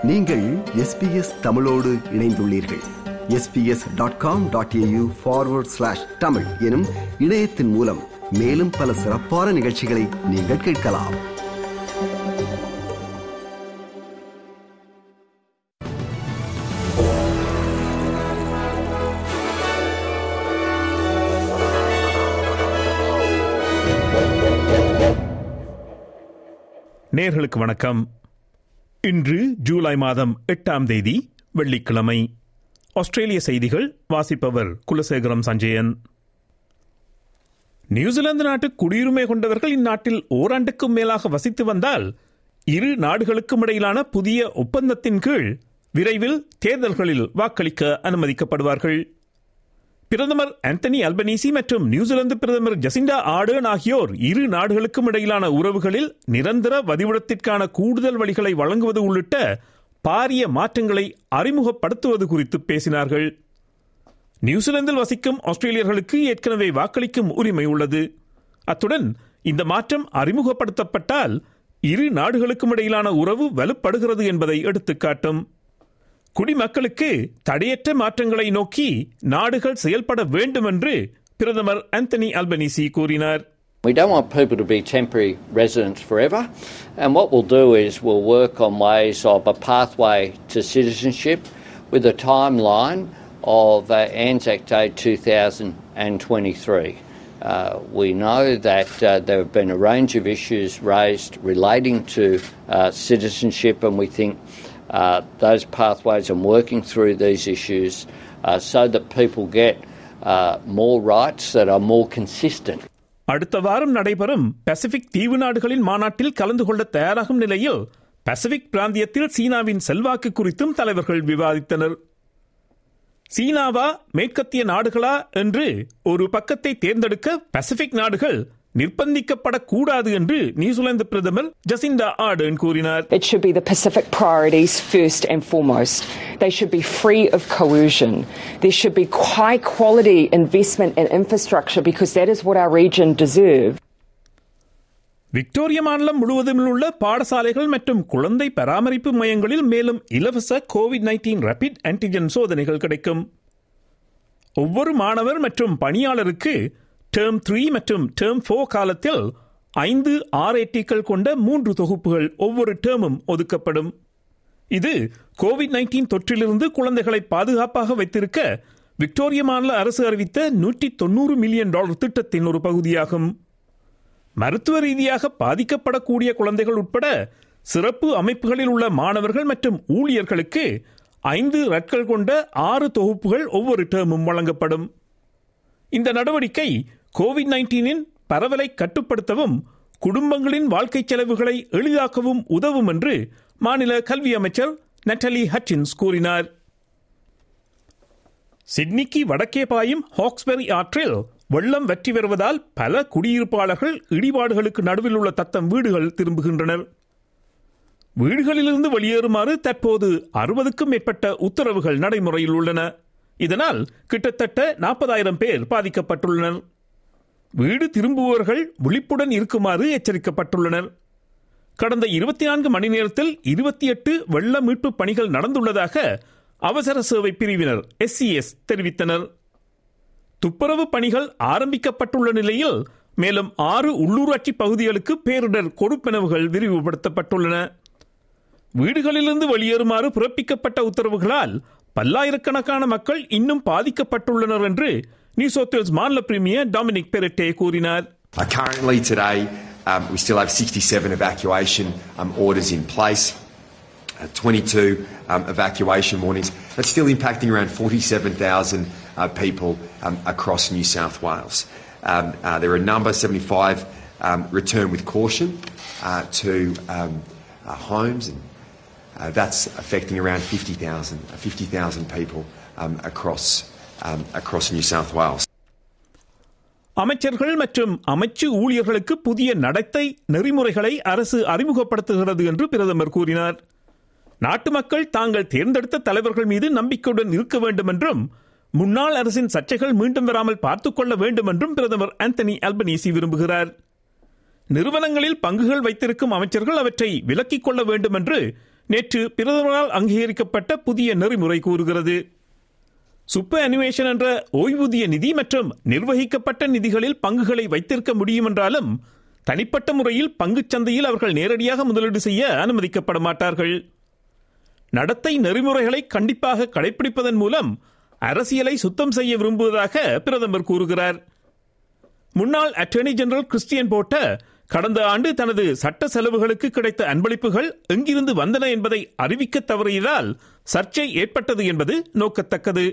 நீங்கள் எஸ்பிஎஸ் தமிழோடு இணைந்துள்ளீர்கள் SBS dot com dot AU forward slash Tamil எனும் இணையத்தின் மூலம் மேலும் பல சிறப்பான நிகழ்ச்சிகளை நீங்கள் கேட்கலாம் நேர்களுக்கு வணக்கம் இன்று ஜூலை மாதம் எட்டாம் தேதி வெள்ளிக்கிழமை ஆஸ்திரேலிய செய்திகள் வாசிப்பவர் குலசேகரம் சஞ்சயன் நியூசிலாந்து நாட்டு குடியுரிமை கொண்டவர்கள் இந்நாட்டில் ஓராண்டுக்கும் மேலாக வசித்து வந்தால் இரு நாடுகளுக்கும் இடையிலான புதிய ஒப்பந்தத்தின் கீழ் விரைவில் தேர்தல்களில் வாக்களிக்க அனுமதிக்கப்படுவார்கள் பிரதமர் ஆந்தனி அல்பனீசி மற்றும் நியூசிலாந்து பிரதமர் ஜசிண்டா ஆர்டர்ன் ஆகியோர் இரு நாடுகளுக்கும் இடையிலான உறவுகளில் நிரந்தர வதிவிடத்திற்கான கூடுதல் வழிகளை வழங்குவது உள்ளிட்ட பாரிய மாற்றங்களை அறிமுகப்படுத்துவது குறித்து பேசினார்கள் நியூசிலாந்தில் வசிக்கும் ஆஸ்திரேலியர்களுக்கு ஏற்கனவே வாக்களிக்கும் உரிமை உள்ளது அத்துடன் இந்த மாற்றம் அறிமுகப்படுத்தப்பட்டால் இரு நாடுகளுக்கும் இடையிலான உறவு வலுப்படுகிறது என்பதை எடுத்துக்காட்டும் குடிமக்களுக்கு தடையற்ற மாற்றங்களை நோக்கி நாடுகள் செயல்பட வேண்டும் என்று பிரதமர் ஆந்தனி அல்பனிசி கூறினார் We don't want people to be temporary residents forever, and what we'll do is we'll work on ways of a pathway to citizenship with a timeline of uh, Anzac Day 2023. Uh, we know that uh, there have been a range of issues raised relating to uh, citizenship, and we think uh, those pathways and working through these issues uh, so that people get uh, more rights that are more consistent. அடுத்த வாரம் நடைபெறும் Pacific தீவு நாடுகளின் மாநாட்டில் கலந்து கொள்ள தயாராகும் நிலையில் பசிபிக் பிராந்தியத்தில் சீனாவின் செல்வாக்கு குறித்தும் தலைவர்கள் விவாதித்தனர் சீனாவா மேற்கத்திய நாடுகளா என்று ஒரு பக்கத்தை தேர்ந்தெடுக்க பசிபிக் நாடுகள் நிர்பந்திக்கப்படக்கூடாது என்று நியூசிலாந்து பிரதமர் ஜசிண்டா ஆர்டர்ன் கூறினார் It should be the Pacific priorities first and foremost. They should be free of coercion. There should be high quality investment in infrastructure because that is what our region deserves. Victoria மாநிலம் முழுவதும் உள்ள பாடசாலைகள் மற்றும் குழந்தை பராமரிப்பு மையங்களில் மேலும் இலவச கோவிட் நைன்டீன் ரேபிட் ஆன்டிஜென் சோதனைகள் கிடைக்கும் ஒவ்வொரு மாணவர் மற்றும் பணியாளருக்கு டேர்ம் த்ரீ மற்றும் டேர்ம் ஃபோர் காலத்தில் ஐந்து ஆர்ஏடிக்கள் கொண்ட மூன்று தொகுப்புகள் ஒவ்வொரு டேர்மும் ஒதுக்கப்படும் இது கோவிட் நைன்டீன் தொற்றிலிருந்து குழந்தைகளை பாதுகாப்பாக வைத்திருக்க விக்டோரிய மாநில அரசு அறிவித்த நூற்றி தொண்ணூறு மில்லியன் டாலர் திட்டத்தின் ஒரு பகுதியாகும் மருத்துவ ரீதியாக பாதிக்கப்படக்கூடிய குழந்தைகள் உட்பட சிறப்பு அமைப்புகளில் உள்ள மாணவர்கள் மற்றும் ஊழியர்களுக்கு ஐந்து ரட்கள் கொண்ட ஆறு தொகுப்புகள் ஒவ்வொரு டேர்மும் வழங்கப்படும் இந்த நடவடிக்கை கோவிட் நைன்டீனின் பரவலை கட்டுப்படுத்தவும் குடும்பங்களின் வாழ்க்கை செலவுகளை எளிதாக்கவும் உதவும் என்று மாநில கல்வி அமைச்சர் நட்டலி ஹட்சின்ஸ் கூறினார் சிட்னிக்கு வடக்கே பாயும் ஹாக்ஸ்பெரி ஆற்றில் வெள்ளம் வெற்றி வருவதால் பல குடியிருப்பாளர்கள் இடிபாடுகளுக்கு நடுவில் உள்ள தத்தம் வீடுகள் திரும்புகின்றனர் வீடுகளிலிருந்து வெளியேறுமாறு தற்போது அறுபதுக்கும் மேற்பட்ட உத்தரவுகள் நடைமுறையில் உள்ளன இதனால் கிட்டத்தட்ட நாற்பதாயிரம் பேர் பாதிக்கப்பட்டுள்ளனர் வீடு திரும்புபவர்கள் விழிப்புடன் இருக்குமாறு எச்சரிக்கப்பட்டுள்ளனர் கடந்த இருபத்தி நான்கு மணி நேரத்தில் இருபத்தி எட்டு வெள்ள மீட்பு பணிகள் நடந்துள்ளதாக அவசர சேவை பிரிவினர் எஸ்சிஎஸ் தெரிவித்தனர் துப்புரவு பணிகள் ஆரம்பிக்கப்பட்டுள்ள நிலையில் மேலும் ஆறு உள்ளூராட்சி பகுதிகளுக்கு பேரிடர் கொடுப்பனவுகள் விரிவுபடுத்தப்பட்டுள்ளன வீடுகளிலிருந்து வெளியேறுமாறு பிறப்பிக்கப்பட்ட உத்தரவுகளால் பல்லாயிரக்கணக்கான மக்கள் இன்னும் பாதிக்கப்பட்டுள்ளனர் என்று நியூ சவுத் வேல்ஸ் மாநில பிரீமியர் டாமினிக் பெரெட்டே கூறினார் Uh, currently, today, um, we still have 67 evacuation um, orders in place, uh, 22 um, evacuation warnings. That's still impacting around 47,000 uh, people um, across New South Wales. Um, uh, there are a number, 75 um, return with caution uh, to um, uh, homes, and uh, that's affecting around 50,000 uh, 50,000 people um, across, um, across New South Wales. அமைச்சர்கள் மற்றும் அமைச்சு ஊழியர்களுக்கு புதிய நடத்தை நெறிமுறைகளை அரசு அறிமுகப்படுத்துகிறது என்று பிரதமர் கூறினார் நாட்டு மக்கள் தாங்கள் தேர்ந்தெடுத்த தலைவர்கள் மீது நம்பிக்கையுடன் இருக்க வேண்டும் என்றும் முன்னாள் அரசின் சர்ச்சைகள் மீண்டும் வராமல் பார்த்துக் கொள்ள வேண்டும் என்றும் பிரதமர் ஆந்தனி அல்பனீசி விரும்புகிறார் நிறுவனங்களில் பங்குகள் வைத்திருக்கும் அமைச்சர்கள் அவற்றை விலக்கிக் கொள்ள வேண்டும் என்று நேற்று பிரதமரால் அங்கீகரிக்கப்பட்ட புதிய நெறிமுறை கூறுகிறது சுப்ப அனிமேஷன் என்ற ஓய்வூதிய நிதி மற்றும் நிர்வகிக்கப்பட்ட நிதிகளில் பங்குகளை வைத்திருக்க முடியும் என்றாலும் தனிப்பட்ட முறையில் பங்குச் சந்தையில் அவர்கள் நேரடியாக முதலீடு செய்ய அனுமதிக்கப்பட மாட்டார்கள் நடத்தை நெறிமுறைகளை கண்டிப்பாக கடைபிடிப்பதன் மூலம் அரசியலை சுத்தம் செய்ய விரும்புவதாக பிரதமர் கூறுகிறார் முன்னாள் அட்டர்னி ஜெனரல் கிறிஸ்டியன் போட்ட கடந்த ஆண்டு தனது சட்ட செலவுகளுக்கு கிடைத்த அன்பளிப்புகள் எங்கிருந்து வந்தன என்பதை அறிவிக்க தவறியதால் சர்ச்சை ஏற்பட்டது என்பது நோக்கத்தக்கது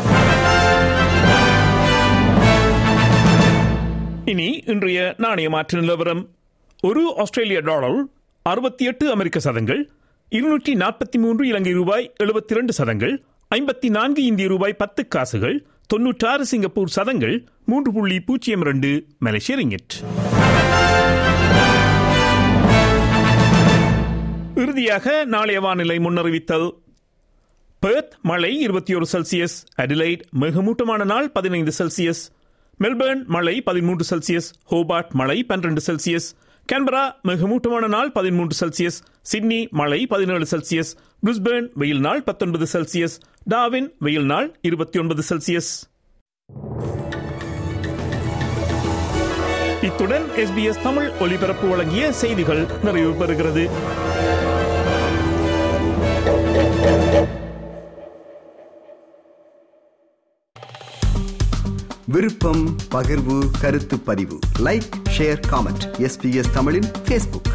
இனி இன்றைய நாணய மாற்று நிலவரம் ஒரு ஆஸ்திரேலிய டாலர் அறுபத்தி எட்டு அமெரிக்க சதங்கள் இருநூற்றி நாற்பத்தி மூன்று இலங்கை ரூபாய் எழுபத்தி இரண்டு சதங்கள் ஐம்பத்தி நான்கு இந்திய ரூபாய் பத்து காசுகள் தொன்னூற்றாறு சிங்கப்பூர் சதங்கள் மூன்று புள்ளி பூஜ்ஜியம் இரண்டு மலேசிய ரிங்கிட் இறுதியாக நாளைய வானிலை முன்னறிவித்தல் பெர்த் மழை இருபத்தி ஒரு செல்சியஸ் அடிலைட் மிகமூட்டமான நாள் பதினைந்து செல்சியஸ் மெல்பர்ன் மழை பதிமூன்று செல்சியஸ் ஹோபார்ட் மழை பன்னிரண்டு செல்சியஸ் கேன்பரா மிகமூட்டமான நாள் பதிமூன்று செல்சியஸ் சிட்னி மழை பதினேழு செல்சியஸ் பிரிஸ்பேர்ன் வெயில் நாள் பத்தொன்பது செல்சியஸ் டாவின் வெயில் நாள் இருபத்தி ஒன்பது செல்சியஸ் இத்துடன் எஸ்பிஎஸ் தமிழ் ஒலிபரப்பு வழங்கிய செய்திகள் நிறைவு பெறுகிறது விருப்பம் பகிர்வு கருத்து பதிவு லைக் ஷேர் காமெண்ட் எஸ்பிஎஸ் தமிழின் ஃபேஸ்புக்